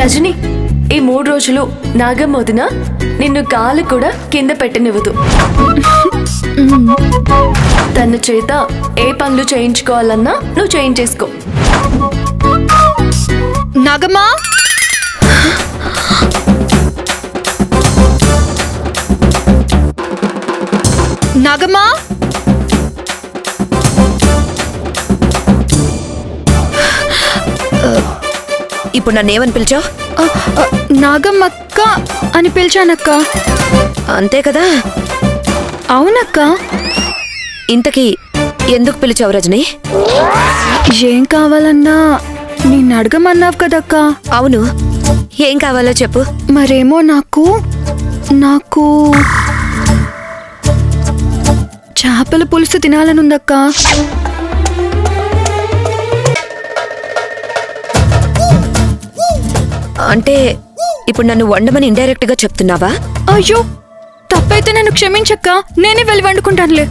రజని ఈ మూడు రోజులు నాగమ్మ వదిన నిన్ను కాలు కూడా కింద పెట్టనివ్వదు తన చేత ఏ పనులు చేయించుకోవాలన్నా నువ్వు చేయించేసుకో నాగమ్మా నాగమ్మా ఇప్పుడు నన్ను ఏమని పిలిచావు ఆ, ఆ, నాగమ్మక్క అని పిలిచానక్క అంతే కదా అవునక్క ఇంతకీ ఎందుకు పిలిచావు రజని ఏం కావాలన్నా నిన్ను అడగమన్నావు కదక్క అవును ఏం కావాలో చెప్పు మరేమో నాకు నాకు చేపల పులుసు తినాలనుందక్క అంటే ఇప్పుడు నన్ను వండమని ఇండైరెక్ట్ గా చెప్తున్నావా అయ్యో తప్పైతే నన్ను క్షమించక్క నేనే వెళ్ళి వండుకుంటానులే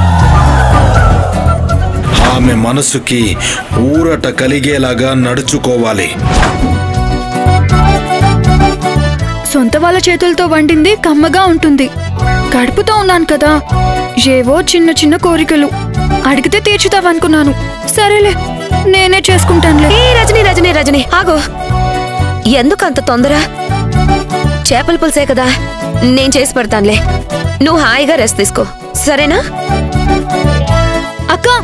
ఆమె మనసుకి ఊరట కలిగేలాగా నడుచుకోవాలి సొంత వాళ్ళ చేతులతో వండింది కమ్మగా ఉంటుంది కడుపుతో ఉన్నాను కదా ఏవో చిన్న చిన్న కోరికలు అడిగితే తీర్చుతావనుకున్నాను సరేలే నేనే చేసుకుంటానులే ఏ రజని రజని రజని ఆగో ఎందుకు అంత తొందర చేపల పులుసే కదా నేను చేసి పెడతానులే నువ్వు హాయిగా రెస్ట్ తీసుకో సరేనా అక్క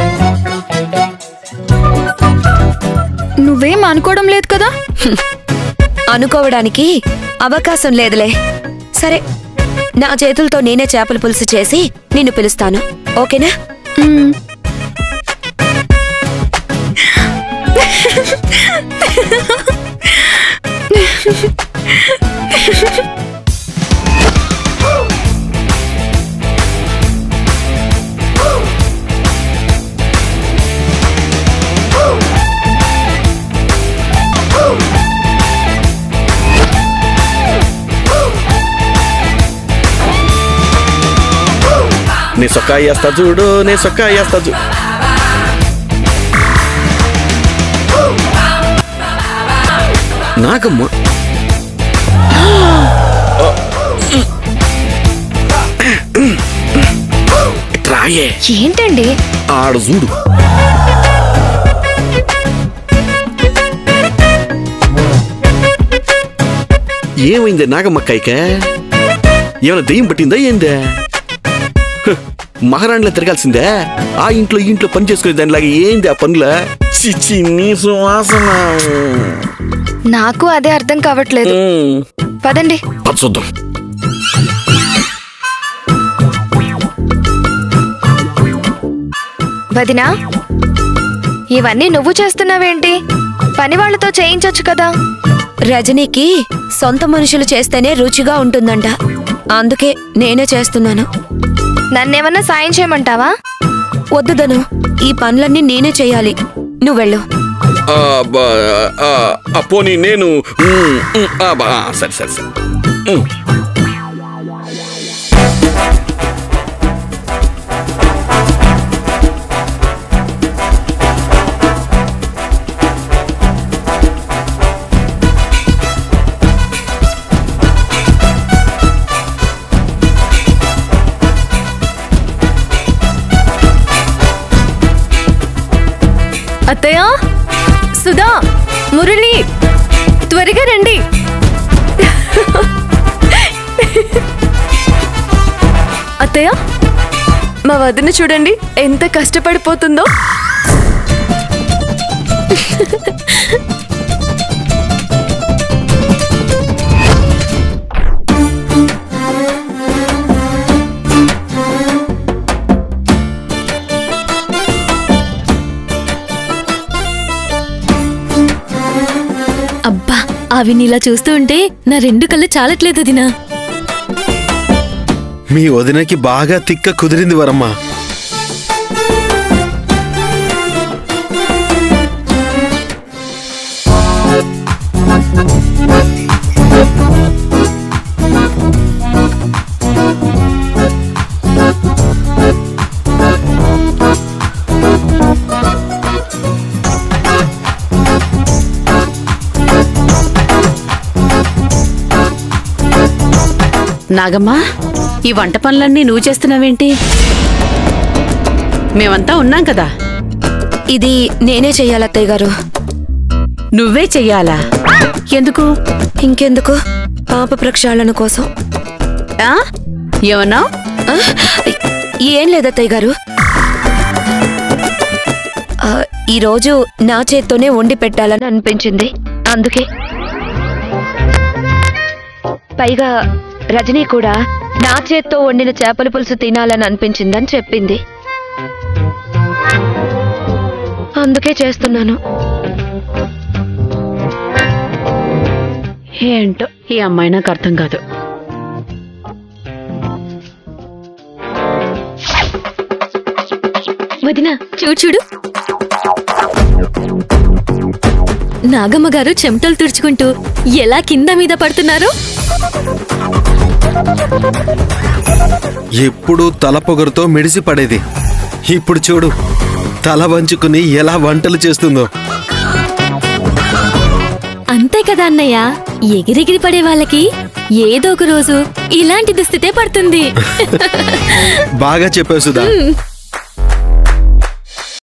నువ్వేం అనుకోవడం లేదు కదా అనుకోవడానికి అవకాశం లేదులే సరే నా చేతులతో నేనే చేపల పులుసు చేసి నిన్ను పిలుస్తాను ఓకేనా మ్మ్. నీ సొక్కా వేస్తా చూడు నీ సొక్కా వేస్తా చూడు నాకమ్మ రాయే ఏంటండి ఆడ చూడు ఏమైంది నాగమ్మక్కయ్యక ఏమైనా దెయ్యం పట్టిందా ఏందే హ్, మహారాణిలో తిరగాల్సిందే ఆ ఇంట్లో ఈ ఇంట్లో పని చేసుకునే దానిలాగా ఏంది ఆ పనుల చిచ్చి నీ సువాసన నాకు అదే అర్థం కావట్లేదు మ్, పదండి పద చూద్దాం వదినా ఇవన్నీ నువ్వు చేస్తున్నావేంటి పని వాళ్ళతో చేయించొచ్చు కదా రజనీకి సొంత మనుషులు చేస్తేనే రుచిగా ఉంటుందంట అందుకే నేనే చేస్తున్నాను నన్నేమన్నా సాయం చేయమంటావా వద్దు ధను ఈ పనులన్నీ నేనే చేయాలి నువ్వు వెళ్ళు ఆ, బా, ఆ, ఆ, పోనీ నేను మ్, మ్, ఆ, బా, ఆ, సరే సరే సరే మ్. అత్తయ్య సుధా మురళి త్వరగా రండి అత్తయ్య మా వదిన చూడండి ఎంత కష్టపడిపోతుందో అబ్బా అవి నీలా చూస్తూ ఉంటే నా రెండు కళ్ళు చాలట్లేదు దినా మీ వదినకి బాగా తిక్క కుదిరింది వరమ్మా నాగమ్మా ఈ వంట పనులన్నీ నువ్వు చేస్తున్నావేంటి మేమంతా ఉన్నాం కదా ఇది నేనే చెయ్యాలత్తయ్య గారు నువ్వే చెయ్యాలా ఎందుకు ఇంకెందుకు పాప ప్రక్షాళన కోసం ఆ? ఏమన్నా ఆ? ఏం లేదత్తయ్య గారు ఆ, ఈరోజు నా చేత్తోనే వండి పెట్టాలని అనిపించింది అందుకే పైగా రజనీ కూడా నా చేత్తో వండిన చేపల పులుసు తినాలని అనిపించిందని చెప్పింది అందుకే చేస్తున్నాను ఏంటో ఈ అమ్మాయి నాకు అర్థం కాదు వదిన చూడు చూడు నాగమ్మ గారు చెమటలు తుడుచుకుంటూ ఎలా కింద మీద పడుతున్నారు ఎప్పుడు తల పొగరుతో మెడిసి పడేది ఇప్పుడు చూడు తల వంచుకుని ఎలా వంటలు చేస్తుందో అంతే కదా అన్నయ్య ఎగిరెగిరి పడే వాళ్ళకి ఏదో ఒక రోజు ఇలాంటి దుస్థితే పడుతుంది బాగా చెప్పావు సుధా